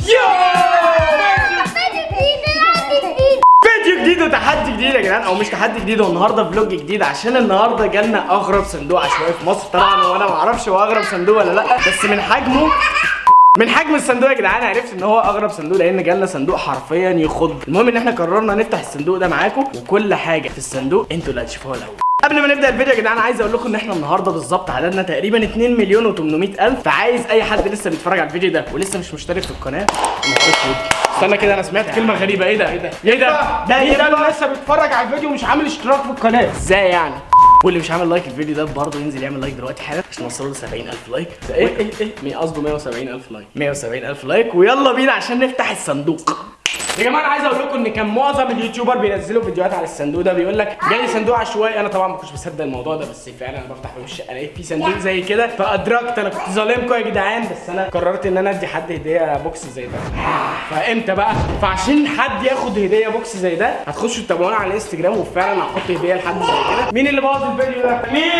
فيديو جديد وتحدي جديد يا جدعان او مش تحدي جديد هو النهارده فلوج جديد عشان النهارده جالنا اغرب صندوق عشوائي في مصر طبعا وانا ما اعرفش هو اغرب صندوق ولا لا بس من حجمه من حجم الصندوق يا جدعان عرفت ان هو اغرب صندوق لان جالنا صندوق حرفيا يخض المهم ان احنا قررنا نفتح الصندوق ده معاكم وكل حاجه في الصندوق انتوا اللي هتشوفوها الاول قبل ما نبدا الفيديو يا جدعان عايز اقول لكم ان احنا النهارده بالظبط عددنا تقريبا 2 مليون و800 الف فعايز اي حد لسه بيتفرج على الفيديو ده ولسه مش مشترك في القناه يخش ودي. استنى كده انا سمعت كلمه غريبه ايه ده ايه ده ايه ده ده ايه ده اللي لسه بيتفرج على الفيديو ومش عامل اشتراك في القناه ازاي يعني واللي مش عامل لايك الفيديو ده برضه ينزل يعمل لايك دلوقتي حالا عشان نوصل له 70000 لايك ايه ايه ايه مي- قصده 170000 لايك 170000 لايك ويلا بينا عشان نفتح الصندوق يا جماعه انا عايز اقول لكم ان كان معظم اليوتيوبر بينزلوا فيديوهات على الصندوق ده بيقول لك جالي صندوق عشوائي انا طبعا ما كنتش بصدق الموضوع ده بس فعلا انا بفتح باب الشقه لقيت في صندوق زي كده فادركت انا كنت ظالمكم يا جدعان بس انا قررت ان انا ادي حد هديه بوكس زي ده فامتى بقى فعشان حد ياخد هديه بوكس زي ده هتخشوا تتابعونا على الانستجرام وفعلا هحط هديه لحد زي كده مين اللي بوظ الفيديو ده مين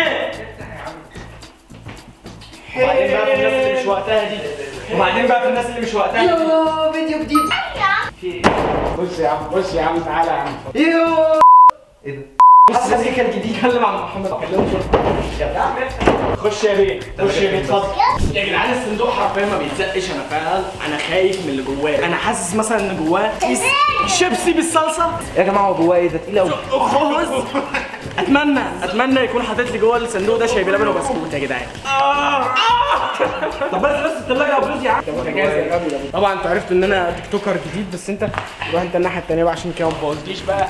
وبعدين بقى في الناس اللي مش وقتها دي وبعدين بقى في الناس اللي مش وقتها دي يو فيديو جديد بص يا عم بص يا عم تعالى يا عم يو ايه ده؟ بص ايه كان جديد اتكلم عن محمد كلمه شويه يا عم خش يا بيه خش يا بيه اتفضل يا جدعان الصندوق حرفيا ما بيتزقش انا فعلا انا خايف من اللي جواه انا حاسس مثلا ان جواه في شيبسي بالصلصه يا جماعه هو جواه ايه ده تقيل قوي خالص اتمنى اتمنى يكون حاطط لي جوه الصندوق ده شاي بلبن وبسكوت يا جدعان طب بس بس الثلاجه ابوظ يا عم طبعا انت عرفت ان انا تيك توكر جديد بس انت روح انت الناحيه الثانيه بقى عشان كده ما تبوظليش بقى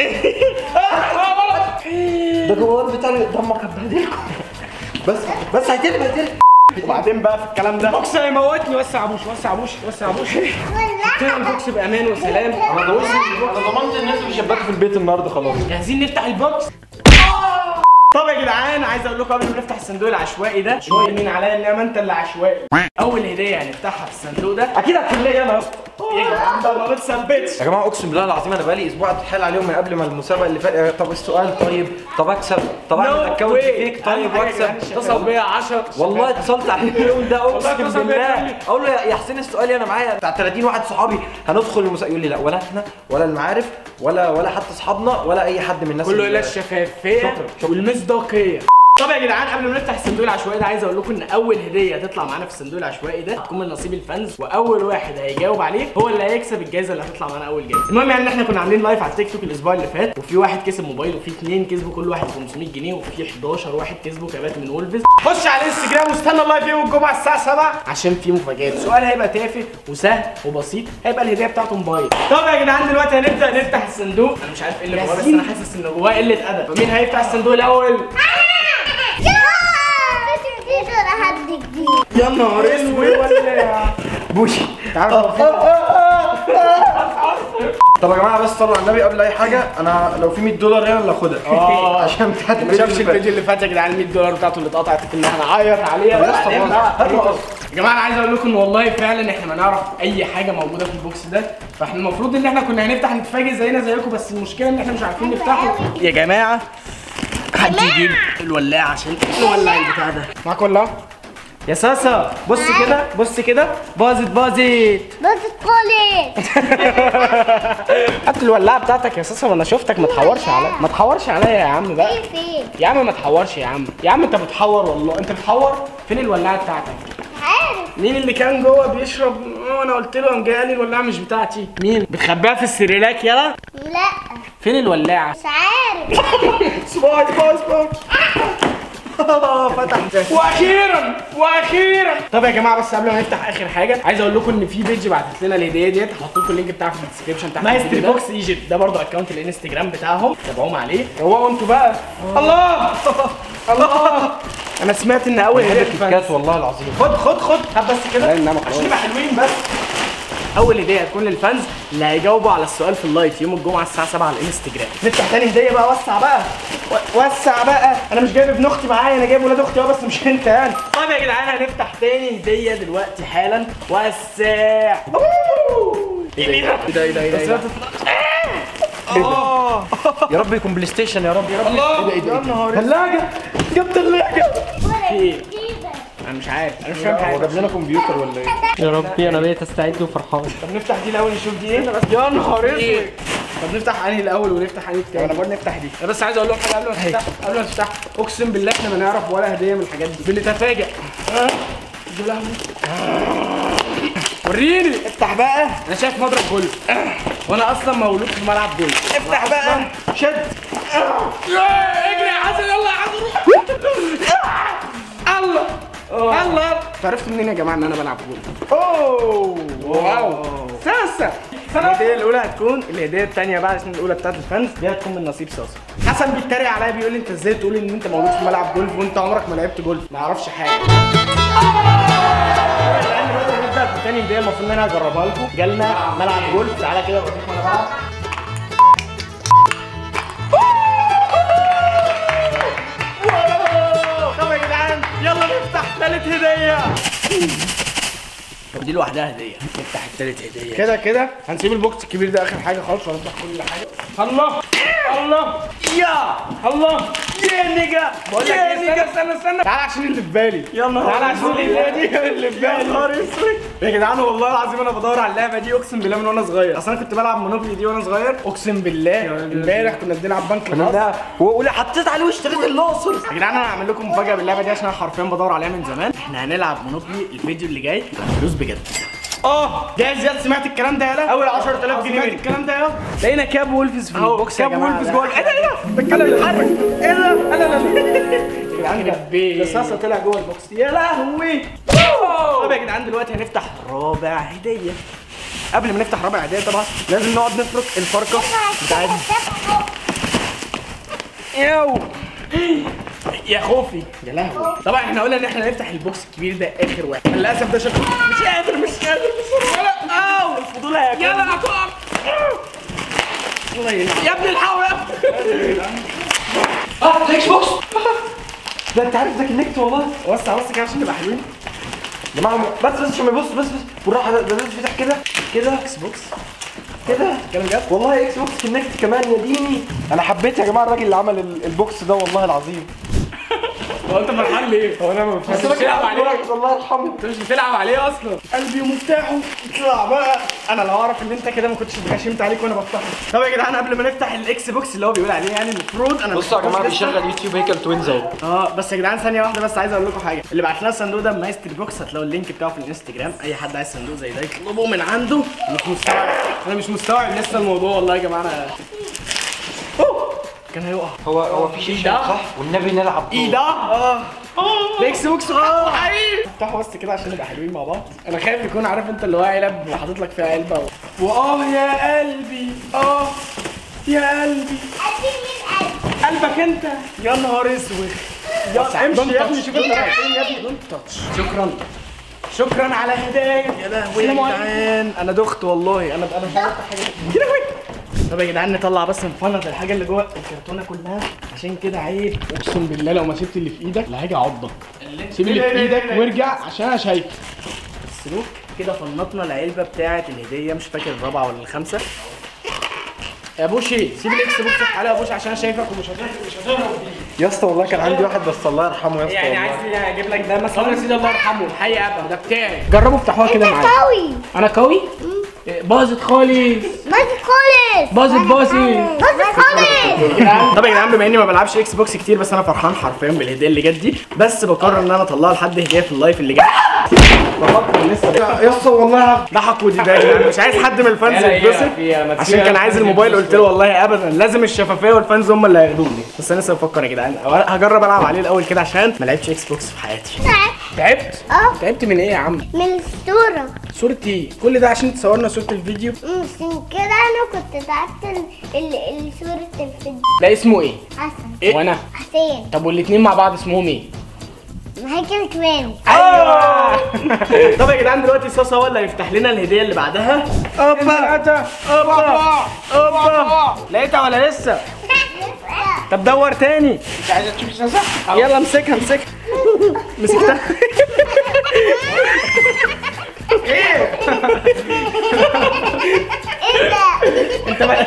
ده جواه بتاع دمك هبهدلكم بس بس هيتقلب هيتقلب وبعدين بقى في الكلام ده بوكس هيموتني وسع ابوش وسع ابوش وسع ابوش كده البوكس بامان وسلام انا ضمنت انا ضمنت ان انتوا مش هتباتوا في البيت النهارده خلاص جاهزين نفتح البوكس طب يا جدعان عايز اقول لكم قبل ما نفتح الصندوق العشوائي ده شويه مين عليا انما انت اللي عشوائي اول هديه هنفتحها في الصندوق ده اكيد هتكون ليا انا يا اسطى يا جدعان ده ما بتثبتش يا جماعه اقسم بالله العظيم انا بقالي اسبوع اتحايل عليهم من قبل ما المسابقه اللي فاتت طب السؤال طيب طب اكسب طب اعمل اكونت فيك طيب واكسب اتصل بيا 10 والله اتصلت عليه اليوم ده والله اقسم اتصل بيا بالله تاني. اقول له يا يا حسين السؤال انا معايا بتاع 30 واحد صحابي هندخل المسابقه يقول لي لا ولا احنا ولا المعارف ولا ولا حتى اصحابنا ولا اي حد من الناس كله اللي- الى الشفافيه شكرا، شكرا. والمصداقيه طب يا جدعان قبل ما نفتح الصندوق العشوائي ده عايز اقول لكم ان اول هديه هتطلع معانا في الصندوق العشوائي ده هتكون من نصيب الفانز واول واحد هيجاوب عليه هو اللي هيكسب الجائزه اللي هتطلع معانا اول جائزه المهم يعني ان احنا كنا عاملين لايف على التيك توك الاسبوع اللي فات وفي واحد كسب موبايل وفي اثنين كسبوا كل واحد 500 جنيه وفي 11 واحد كسبوا كبات من وولفز خش على الانستجرام واستنى اللايف يوم الجمعه الساعه 7 عشان في مفاجات سؤال هيبقى تافه وسهل وبسيط هيبقى الهديه بتاعته موبايل طب يا جدعان دلوقتي هنبدا نفتح الصندوق انا مش عارف ايه اللي جواه بس انا حاسس ان جواه قله ادب فمين هيفتح الصندوق الاول يا نهار اسود ولا بوشي تعرف هو في طب يا جماعه بس صلوا على النبي قبل اي حاجه انا لو في 100 دولار هنا اللي اخدها آه. عشان بتاعت ما شافش الفيديو اللي فات يا جدعان 100 دولار بتاعته اللي اتقطعت كنا هنعيط عليها طب يا اسطى بعدين باظ. بقى. هات مقص. يا جماعه انا عايز اقول لكم ان والله فعلا احنا ما نعرف اي حاجه موجوده في البوكس ده فاحنا المفروض ان احنا كنا هنفتح نتفاجئ زينا زيكم بس المشكله ان احنا مش عارفين نفتحه يا جماعه حد يجيب الولاعه عشان نولع البتاع ده معاك ولاعه يا ساسا بص كده بص كده باظت باظت هات الولاعه بتاعتك يا ساسا وانا شفتك ما تحورش عليا ما تحورش عليا يا عم بقى يا عم ما تحورش يا عم يا عم انت بتحور والله انت بتحور فين الولاعه بتاعتك مين اللي كان جوه بيشرب اه انا قلت له قام جاي قال لي الولاعه مش بتاعتي مين بتخبيها في السريلاك يلا لا فين الولاعه مش عارف سباي سباي سباي فتح واخيرا واخيرا طب يا جماعه بس قبل ما نفتح اخر حاجه عايز اقول لكم ان في بيج بعتت لنا الهديه ديت هحط لكم اللينك بتاعها في الديسكربشن تحت مايستري بوكس ايجيبت ده برضه اكونت الانستجرام بتاعهم تابعوهم عليه روقوا انتوا بقى الله الله انا سمعت ان اول هديه الكيت كات والله العظيم خد خد خد هات بس كده لا، إنما خلاص. عشان نبقى حلوين بس اول هديه هتكون للفانز اللي هيجاوبوا على السؤال في اللايف يوم الجمعه الساعه 7 على الانستجرام نفتح تاني هديه بقى وسع بقى و- وسع بقى انا مش جايب ابن اختي معايا انا جايب ولاد اختي اه بس مش انت يعني طيب يا جدعان هنفتح تاني هديه دلوقتي حالا وسع أوه. ايه ده ايه ده ايه ده ايه ده ايه ده اه يا رب يكون بلاي ستيشن يا رب يا رب الله يا نهار ثلاجه جبت ثلاجه في ايه انا مش عارف انا مش فاهم هو حاجه جاب لنا كمبيوتر ولا ايه؟ يا ربي انا بقيت استعد وفرحان طب نفتح دي الاول نشوف دي ايه يا نهار اسود طب نفتح انهي الاول ونفتح انهي التاني انا بقول نفتح دي انا بس عايز اقول لهم حاجه قبل ما تفتح قبل ما تفتح اقسم بالله احنا ما نعرف ولا هديه من الحاجات دي بنتفاجئ آه. يا لهوي وريني افتح بقى انا شايف مضرب جولف وانا اصلا مولود في ملعب جولف افتح بقى شد اجري يا حسن يلا يا حسن الله الله عرفت منين يا جماعه ان انا بلعب جولف اوه واو ساسا الهديه الاولى هتكون الهديه الثانيه بقى عشان الاولى بتاعت الفانز دي هتكون من نصيب صاصا حسن بيتريق عليا بيقول لي انت ازاي تقول ان انت مولود في ملعب جولف وانت عمرك ما لعبت جولف ما يعرفش حاجه الآن دلوقتي هنبدا في تاني هديه المفروض ان انا هجربها لكم جالنا ملعب جولف تعالى كده اوريكم انا بلعب طب يا جدعان يلا نفتح ثالث هديه طب دي لوحدها هديه نفتح الثالث هديه كده كده هنسيب البوكس الكبير ده اخر حاجه خالص ونفتح كل حاجه الله الله يا الله يا نيجا بقول لك يا نيجا استنى استنى تعالى عشان اللي في بالي يلا تعالى عشان اللي دي اللي في بالي يا نهار اسود يا جدعان والله العظيم انا بدور على اللعبه دي اقسم بالله من وانا صغير اصل انا كنت بلعب مونوبولي دي وانا صغير اقسم بالله امبارح كنا بنلعب بنك الحظ لا ولا حطيت عليه واشتريت الاقصر يا جدعان انا هعمل لكم مفاجاه باللعبه دي عشان انا حرفيا بدور عليها من زمان احنا هنلعب مونوبولي الفيديو اللي جاي فلوس بجد اه جاهز يا سمعت الكلام ده يالا اول 10000 جنيه سمعت الكلام ده يا لقينا كاب وولفز في البوكس يا كاب جماعه وولفز جوه ايه ده ايه ده بتكلم بيتحرك ايه ده لا لا لا يا جدعان الرصاصه طلع جوه البوكس يا لهوي طب يا جدعان دلوقتي هنفتح رابع هديه قبل ما نفتح رابع هديه طبعا لازم نقعد نفرك الفرقه بتاعتنا ياو يا خوفي يا لهوي طبعا احنا قلنا ان احنا نفتح البوكس الكبير ده اخر واحد للاسف ده شكله مش قادر مش قادر ولا اوه الفضول هياكل يلا هتقع الله يلعن. يا ابن الحول يا ابني اه اكس بوكس ده انت عارف ده كنكت والله وسع وسع كده عشان نبقى حلوين يا جماعه بس بس عشان ما يبص بس بس بالراحه ده ده لازم يفتح كده كده اكس بوكس كده كلام جد والله اكس بوكس كونكت كمان يا ديني انا حبيت يا جماعه الراجل اللي عمل ال- البوكس ده والله العظيم هو انت فرحان ليه؟ هو انا ما بس مش الراجل بتلعب عليه عمل- الله يرحمه انت مش بتلعب عليه اصلا قلبي ومفتاحه اطلع بقى انا لو اعرف ان انت كده ما كنتش اتغشمت عليك وانا بفتحه طب يا جدعان قبل ما نفتح الاكس بوكس اللي هو بيقول عليه يعني المفروض انا بصوا يا جماعه مش بيشغل يوتيوب هيكل توينز اهو اه بس يا جدعان ثانيه واحده بس عايز اقول لكم حاجه اللي بعت لنا الصندوق ده مايستري بوكس هتلاقوا اللينك بتاعه في الانستجرام اي حد عايز صندوق زي ده يطلبه من عنده مش مستوعب انا مش مستوعب لسه الموضوع والله يا جماعه انا أوه. كان هيقع هو هو في شيشه ده؟ صح والنبي نلعب ايه ده؟ اه الاكس بوكس اه حقيقي افتحوا بس كده عشان نبقى حلوين مع بعض انا خايف يكون عارف انت اللي هو علب وحاطط لك فيها علبه و... واه يا قلبي اه يا قلبي قلبك انت يا نهار اسود يا امشي يا ابني شوف انت رايح فين يا ابني دونت تاتش شكرا شكرا على هدايا يا لهوي يا جدعان انا دخت والله انا انا مش عارف حاجه يا لهوي طب يا جدعان نطلع بس نفنط الحاجه اللي جوه الكرتونه كلها عشان كده عيب اقسم بالله لو ما سبت اللي في ايدك لا هاجي اعضك سيب اللي في ايدك وارجع عشان انا شايف السلوك كده فنطنا العلبه بتاعه الهديه مش فاكر الرابعه ولا الخامسه يا بوشي سيب الاكس بوكس في حالها يا بوشي عشان انا شايفك ومش هتهرب مش هتهرب يا اسطى والله كان عندي واحد بس الله يرحمه يا اسطى يعني والله. عايز اجيب لك ده مثلا يا سيدي الله يرحمه الحي ابا ده بتاعي جربوا افتحوها كده معايا قوي انا قوي إيه، باظت خالص باظت خالص باظت باظت باظت خالص طب يا جدعان بما اني ما بلعبش اكس بوكس كتير بس انا فرحان حرفيا بالهديه اللي جت دي بس بقرر ان انا اطلعها لحد هديه في اللايف اللي جاي بفكر لسه يا اسطى والله ضحك ودي ده يا جدعان مش عايز حد من الفانز يتبسط عشان كان عايز الموبايل قلت له والله ابدا لازم الشفافيه والفانز هم اللي هياخدوني بس انا لسه بفكر يا جدعان هجرب العب عليه الاول كده عشان ما لعبتش اكس بوكس في حياتي تعبت اه تعبت من ايه يا عم من الصورة صورة ايه كل ده عشان تصورنا صورة الفيديو عشان كده انا كنت تعبت ال- ال- الصورة الفيديو ده اسمه ايه حسن إيه؟ وانا حسين طب والاتنين مع بعض اسمهم ايه هيكل كمان ايوه طب يا جدعان دلوقتي صاصا هو اللي هيفتح لنا الهديه اللي بعدها اوبا اوبا اوبا لقيتها ولا لسه طب دور تاني انت عايز تشوف صاصا يلا امسكها امسكها مسكتها ايه ايه ده؟ انت بقى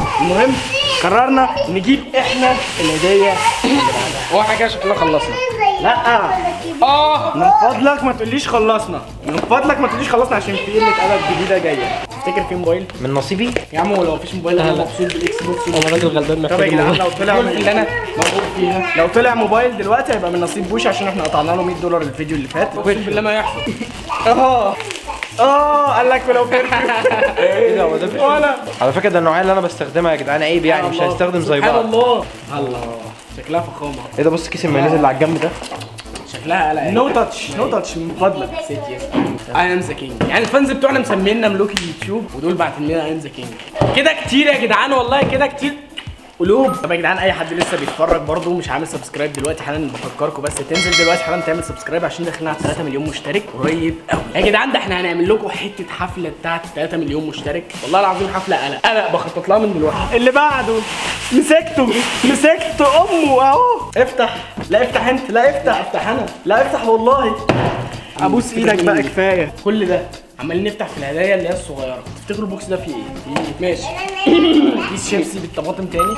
المهم قررنا نجيب احنا الهديه هو احنا كده شكلنا خلصنا زي لا اه من فضلك ما تقوليش خلصنا من فضلك ما تقوليش خلصنا عشان في قله ادب جديده جايه تفتكر في موبايل من نصيبي يا عم ولو مفيش موبايل انا مبسوط بالاكس بوكس انا راجل غلبان طب يا محتاج جدعان موبايل. لو طلع اللي انا موجود فيها لو طلع موبايل دلوقتي هيبقى من نصيب بوش عشان احنا قطعنا له 100 دولار الفيديو اللي فات اقسم بالله ما يحصل اه اه قال لك ولو بيرفكت ايه ده هو ده ولا على فكره ده النوعيه اللي انا بستخدمها يا جدعان عيب يعني مش هنستخدم زي سبحان بعض الله الله شكلها فخامه ايه ده بص كيس المايونيز اللي على الجنب ده شكلها قلق نو تاتش نو تاتش من فضلك سيت يس اي ام ذا كينج يعني الفانز بتوعنا مسمينا ملوك اليوتيوب ودول باعتين لنا اي ام ذا كينج كده كتير يا جدعان والله كده كتير قلوب طب يا جدعان اي حد لسه بيتفرج برضه مش عامل سبسكرايب دلوقتي حالا بفكركم بس تنزل دلوقتي حالا تعمل سبسكرايب عشان داخلين على 3 مليون مشترك قريب قوي يا جدعان ده احنا هنعمل لكم حته حفله بتاعت 3 مليون مشترك والله العظيم حفله قلق قلق بخطط لها من دلوقتي اللي بعده مسكته مسكت امه اهو افتح لا افتح انت لا افتح افتح انا لا افتح والله ابوس ايدك بقى كفايه كل ده عمالين نفتح في الهدايا اللي هي الصغيره تفتكروا البوكس ده فيه ايه؟ فيه ماشي كيس شيبسي بالطماطم تاني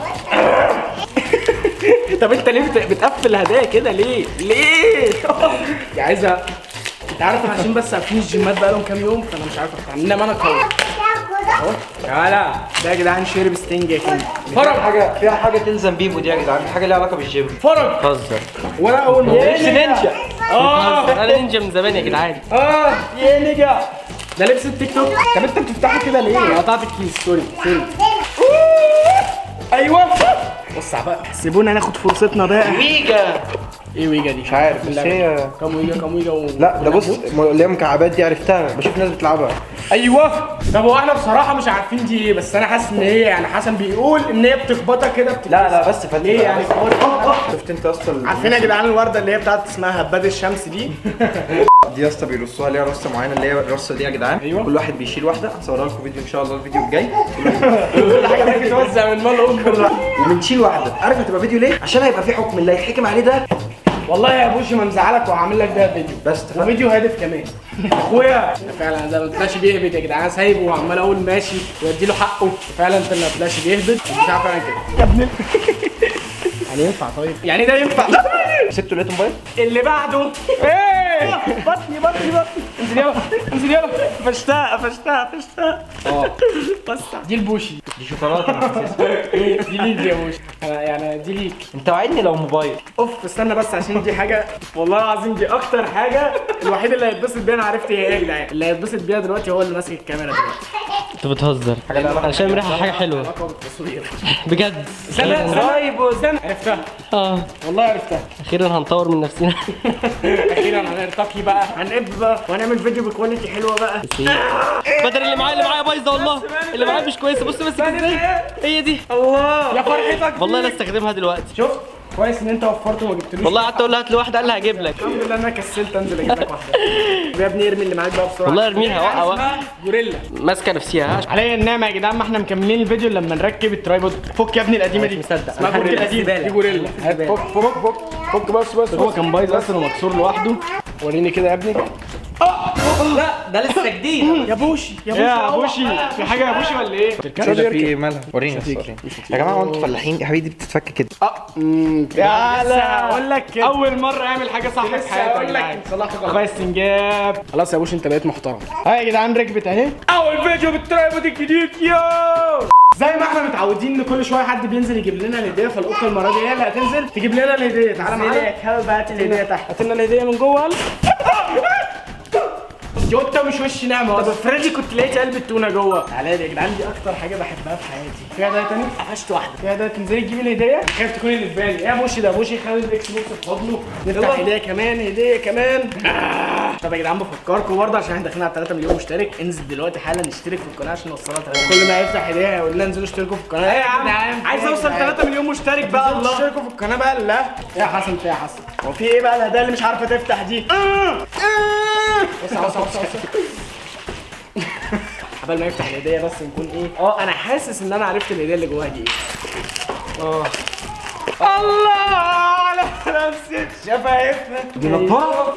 طب انت ليه بت- بتقفل الهدايا كده ليه؟ ليه؟ دي عايزه انت عارف إن عشان بس قافلين الجيمات بقالهم كام يوم فانا مش عارف افتح انما انا قوي اهو تعالى ده يا جدعان شرب ستينج يا كينج فيها فرج حاجه فيها حاجه تلزم بيبو دي يا جدعان حاجه ليها علاقه بالجيم فرج هزر وانا اول ما لبس نينجا اه انا نينجا من زمان يا جدعان اه يا نجا ده لبس التيك توك طب انت بتفتحه كده ليه؟ قطعت الكيس سوري سوري ايوه بص بقى سيبونا ناخد فرصتنا بقى ويجا ايه ويجا دي؟ مش عارف بس هي كم ويجا كم ويجا و... لا ده بص م- اللي هي مكعبات دي عرفتها بشوف ناس بتلعبها ايوه طب هو احنا بصراحه مش عارفين دي ايه بس انا حاسس ان هي يعني حسن بيقول ان هي بتخبطك كده بتلبس لا لا بس فاتت ليه يعني شفت انت يا اسطى ال- عارفين يا جدعان الورده اللي هي بتاعت اسمها هباد الشمس دي دي يا اسطى بيرصوها ليها رصه معينه اللي هي الرصه دي يا جدعان أيوة. كل واحد بيشيل واحده هصورها لكم فيديو ان شاء الله الفيديو الجاي كل حاجه دي بتوزع من مال ام وبنشيل واحده عارف هتبقى فيديو ليه عشان هيبقى في حكم اللي هيتحكم عليه ده والله يا بوشي ما مزعلك وهعمل لك ده فيديو بس اتفقنا. وفيديو هادف كمان اخويا فعلا ده ما طلعش بيهبط يا جدعان سايبه وعمال اقول ماشي وادي له حقه فعلا انت اللي ما طلعش بيهبط البتاع فعلا كده يا ابن ال- يعني ينفع طيب يعني ده ينفع سبته لقيته موبايل اللي بعده ايه بطني بطني بطني انزل يلا انزل يلا فشتها قفشتها قفشتها اه بس دي البوشي دي شوكولاته أنا حاسسها. دي ليك يا بوشي أنا يعني دي ليك انت وعدني لو موبايل اوف استنى بس عشان دي حاجه والله العظيم دي اكتر حاجه الوحيد اللي هيتبسط بيها انا عرفت هي ايه يا جدعان اللي هيتبسط بيها دلوقتي هو اللي ماسك الكاميرا دلوقتي انت بتهزر انا شايف ريحه حاجه حلوه علاقه بالتصوير بجد استنى استنى استنى عرفتها اه والله عرفتها اخيرا هنطور من نفسنا اخيرا هنرتقي بقى هنقب بقى وهنعمل فيديو بكواليتي حلوه بقى بدل اللي معايا اللي معايا بايظه والله اللي معايا مش كويسه بص بس ازاي هي دي الله يا فرحتك والله انا استخدمها دلوقتي شفت كويس ان انت وفرت وما جبتلوش والله قعدت اقول له هات لي واحده قال لي هجيب لك الحمد لله انا كسلت انزل اجيب لك واحده يا ابني ارمي اللي معاك بقى بسرعه والله ارميها وقع وقع اسمها جوريلا ماسكه نفسيها عليا النعمة يا جدعان ما احنا مكملين الفيديو لما نركب الترايبود فك يا ابني القديمة دي مصدق اسمها فك القديمة دي جوريلا هات فك فك فك فك بس بس هو كان بايظ اصلا ومكسور لوحده وريني كده يا ابني لا ده لسه جديد يا بوشي يا بوشي يا بوشي في حاجة يا بوشي ولا ايه؟ ايه ده في ايه مالها وريني بس وريني يا جماعه هو انتوا فلاحين يا حبيبي دي بتتفك كده يا لا اقول لك كده اول مرة اعمل حاجة صح في حياتي اقول لك اخويا السنجاب خلاص يا بوشي انت بقيت محترم ها يا جدعان ركبت اهي اول فيديو بالترايبود الجديد يو زي ما احنا متعودين ان كل شويه حد بينزل يجيب لنا الهديه فالقطه المره دي هي اللي هتنزل تجيب لنا الهديه تعالى معايا يا كلب هات الهديه تحت هات لنا الهديه من جوه يلا. جوتا مش وش نعمه طب فريدي كنت لقيت قلب التونه جوه تعالى لي يا جدعان دي اكتر حاجه بحبها في حياتي فيها ده تاني قفشت واحده فيها ده تنزلي تجيبي الهديه خايف تكون اللي في بالي يا بوشي ده بوشي خد الاكس بوكس في حضنه نفتح هديه كمان هديه كمان آه. طب يا جدعان بفكركم برضه عشان احنا داخلين على 3 مليون مشترك انزل دلوقتي حالا نشترك في القناه عشان نوصلها 3 كل ما يفتح هديه يقول لنا انزلوا اشتركوا في القناه ايه يا عم عايز اوصل 3 مليون مشترك بقى الله اشتركوا في القناه بقى لا يا حسن في يا حسن هو في ايه بقى الهدايا اللي مش عارفه تفتح دي بص بص بص بص قبل ما يفتح الهديه بس نكون ايه اه انا حاسس ان انا عرفت الهديه اللي جواها دي ايه اه الله على نفسي شفايفنا دي نضاره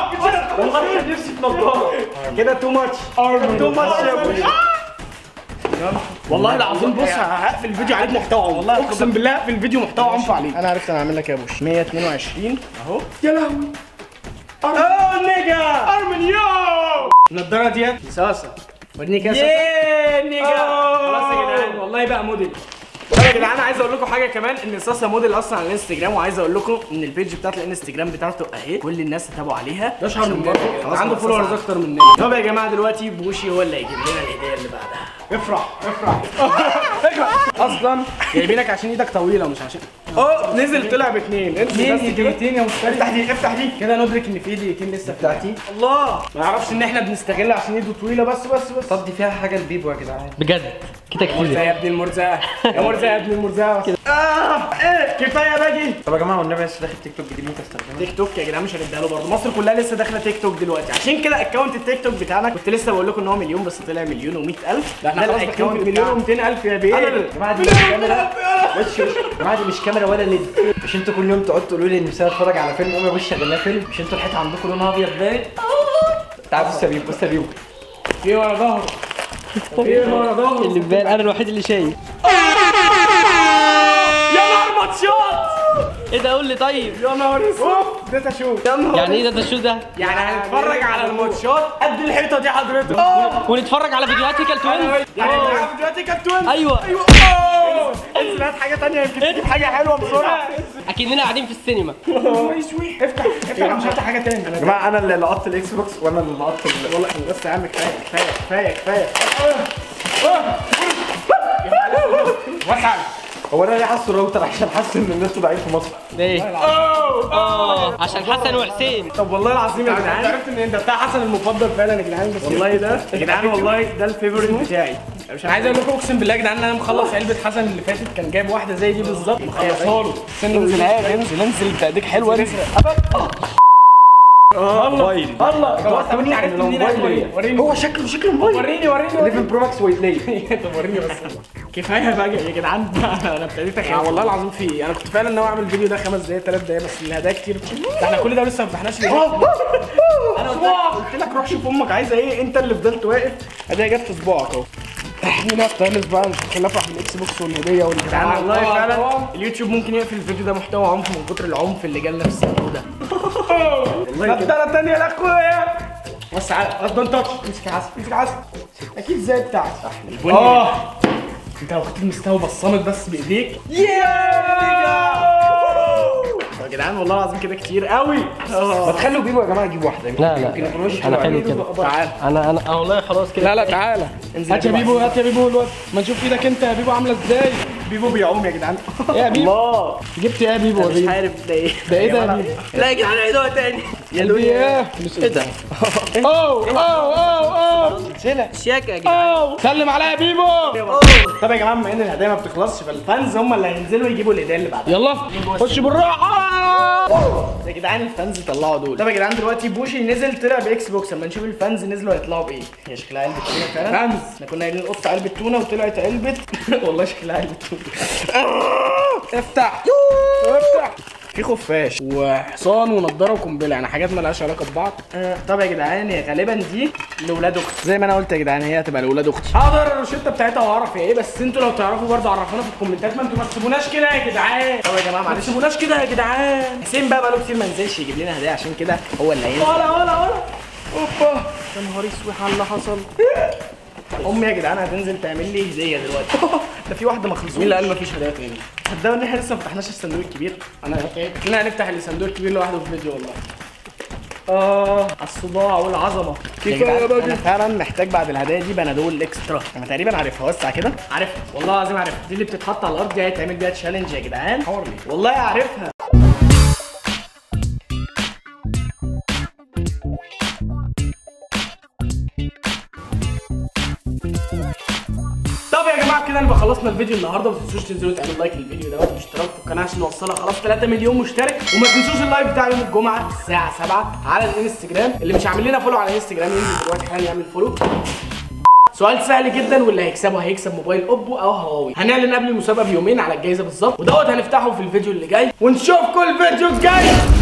والله نفسي في نضاره كده تو ماتش تو ماتش يا ابوي والله العظيم بص هقفل الفيديو عليك محتوى عنف والله اقسم بالله هقفل الفيديو محتوى عنف عليك انا عرفت انا هعمل لك ايه يا بوش 122 اهو يا لهوي اه نيجا ارمنيو النضاره ديت ساسا وريني كده ياه نيجا خلاص يا جدعان والله بقى موديل طب يا جدعان عايز اقول لكم حاجه كمان ان صاصه موديل اصلا على الانستجرام وعايز اقول لكم ان البيج بتاعت الانستجرام بتاعته اهي كل الناس تتابعوا عليها ده اشهر من برضه عنده فولورز اكتر مننا طب يا جماعه دلوقتي بوشي هو اللي هيجيب لنا الهديه اللي بعدها افرح افرح افرح اصلا جايبينك عشان ايدك طويله مش عشان اه نزل طلع باثنين انت بس دقيقتين يا مستر افتح دي افتح دي كده ندرك ان في دقيقتين لسه بتاعتي الله ما يعرفش ان احنا بنستغل عشان ايده طويله بس بس بس طب دي فيها حاجه لبيبو يا جدعان بجد كده مرزا كتير يا ابن المرزاة يا مرزا يا ابن المرزاة اه ايه كفايه باجي طب يا جماعه والنبي لسه داخل تيك توك جديد ممكن استخدمه تيك توك يا جدعان مش هنديها له برضه مصر كلها لسه داخله تيك توك دلوقتي عشان كده اكونت التيك توك بتاعنا كنت لسه بقول لكم ان هو مليون بس طلع مليون و100 الف لا احنا خلاص داخلين في مليون و200 الف يا بيه يا جماعه دي مش كاميرا وش وش يا جماعه دي مش كاميرا ولا ليد مش انتوا كل يوم تقعدوا تقولوا لي ان نفسي اتفرج على فيلم قوم يا باشا شغلناه فيلم مش انتوا الحيطه عندكم لونها ابيض باين تعال بص يا بيبو بص يا بيبو في ورا ظهره في ورا ظهره اللي في بالي انا الوحيد اللي شايف يا نهار ماتشات ايه ده قول لي طيب يا نهار اسود ده اشوف يا نهار يعني ايه ده ده شو ده يعني هنتفرج على الماتشات قد الحيطه دي حضرتك ونتفرج على فيديوهات هيكل توينز يعني هنلعب دلوقتي كابتن ايوه ايوه أوه. انزل هات حاجه ثانيه يمكن تجيب حاجه حلوه بسرعه اكننا قاعدين في السينما شوي افتح افتح مش هفتح حاجه ثانيه يا جماعه انا اللي لقطت الاكس بوكس وانا اللي لقطت ال- والله بس يا عم كفايه كفايه كفايه كفايه وسع هو انا ليه حاسه الراوتر عشان حاسس ان النت ضعيف في مصر ليه اه عشان حسن وحسين طب والله العظيم يا جدعان عرفت ان انت بتاع حسن المفضل فعلا يا جدعان بس والله ده يا جدعان والله ده الفيفوريت بتاعي مش عايز اقول لكم اقسم بالله يا جدعان ان انا مخلص علبه حسن اللي فاتت كان جايب واحده زي دي بالظبط مخلصها له انزل هات انزل انزل انت ايديك حلوه انزل موبايل الله جوعتوني عرفت إن منين الموبايل وريني إيه؟ وريني هو شكله شكله موبايل وريني وريني 11 برو ماكس ويت ليه طب وريني بس كفايه بقى يا جدعان بقى انا ابتديت اخاف والله العظيم في انا كنت فعلا ناوي اعمل فيديو ده خمس دقايق ثلاث دقايق بس الهدايا كتير ده احنا كل ده لسه ما فتحناش ليه انا قلت لك- قلت لك روح شوف امك عايزه ايه انت اللي فضلت واقف هدايا جت في صباعك اهو احنا نفترس بقى مش نفرح بالاكس بوكس والهديه والجدعان والله فعلا اليوتيوب ممكن يقفل الفيديو ده محتوى عنف من كتر العنف اللي جالنا في الصندوق ده والله نضاره تانية لاخويا بس على اصلا تاتش امسك عسل امسك عسل اكيد زي بتاعك البني اه انت لو خدت المستوى بصمت بس بايديك يا جدعان والله العظيم كده كتير قوي ما تخلوا بيبو يا جماعه يجيب واحده لا لا يمكن يكونوا وش انا حلو حلو عليه. كده تعال انا انا اه والله خلاص كده لا لا تعالى هات يا بيبو هات يا بيبو الواد ما نشوف ايدك انت يا بيبو عامله ازاي بيبو بيعوم يا جدعان يا بيبو الله جبت ايه يا بيبو مش عارف ده ايه ده ايه ده يا بيبو لا يا جدعان عيدوها تاني قلبي ايه ايه ده اوه اوه اوه اوه شياكة يا جدعان سلم عليا يا بيبو طب يا جماعه بما ان الهدايا ما بتخلصش فالفانز هم اللي هينزلوا يجيبوا الهدايا اللي بعدها يلا خش بالراحه يا جدعان الفانز طلعوا دول طب يا جدعان دلوقتي بوشي نزل طلع باكس بوكس اما نشوف الفانز نزلوا هيطلعوا بايه هي شكلها علبه تونه فعلا فانز احنا كنا قايلين القط علبه تونه وطلعت علبه والله شكلها علبه تونه افتح افتح في خفاش وحصان ونضاره وقنبله يعني حاجات مالهاش علاقه ببعض آه طب يا جدعان هي غالبا دي لاولاد اختي زي ما انا قلت يا جدعان هي هتبقى لاولاد اختي هقدر الروشته بتاعتها واعرف هي ايه بس انتوا لو تعرفوا برضه عرفونا في الكومنتات ما انتوا ما تسيبوناش كده يا جدعان طب يا جماعه معلش ما تسيبوناش كده يا جدعان حسين بقى بقاله كتير ما نزلش يجيب لنا هدايا عشان كده هو اللي هينزل ولا ولا ولا اوبا يا نهار اسود على اللي حصل امي يا جدعان هتنزل تعمل لي هديه دلوقتي ده في واحده مخزون مين اللي قال مفيش هدايا تاني تصدقوا ان احنا لسه ما فتحناش الصندوق الكبير انا احنا هنفتح الصندوق الكبير لوحده في فيديو والله اه على الصداع والعظمه يا جدعان انا فعلا محتاج بعد الهدايا دي بنادول اكسترا انا تقريبا عارفها وسع كده عارفها والله العظيم عارفها دي اللي بتتحط على الارض دي هيتعمل بيها تشالنج يا جدعان والله عارفها طب يا جماعه كده نبقى خلصنا الفيديو النهارده ما تنسوش تنزلوا تعملوا لايك للفيديو دوت واشتراك في القناه عشان نوصلها خلاص 3 مليون مشترك وما تنسوش اللايف بتاع يوم الجمعه الساعه 7 على الانستجرام اللي مش عامل لنا فولو على الانستجرام ينزل دلوقتي حالا يعمل فولو سؤال سهل جدا واللي هيكسبه هيكسب موبايل اوبو او هواوي هنعلن قبل المسابقه بيومين على الجائزه بالظبط ودوت هنفتحه في الفيديو اللي جاي ونشوفكم الفيديو الجاي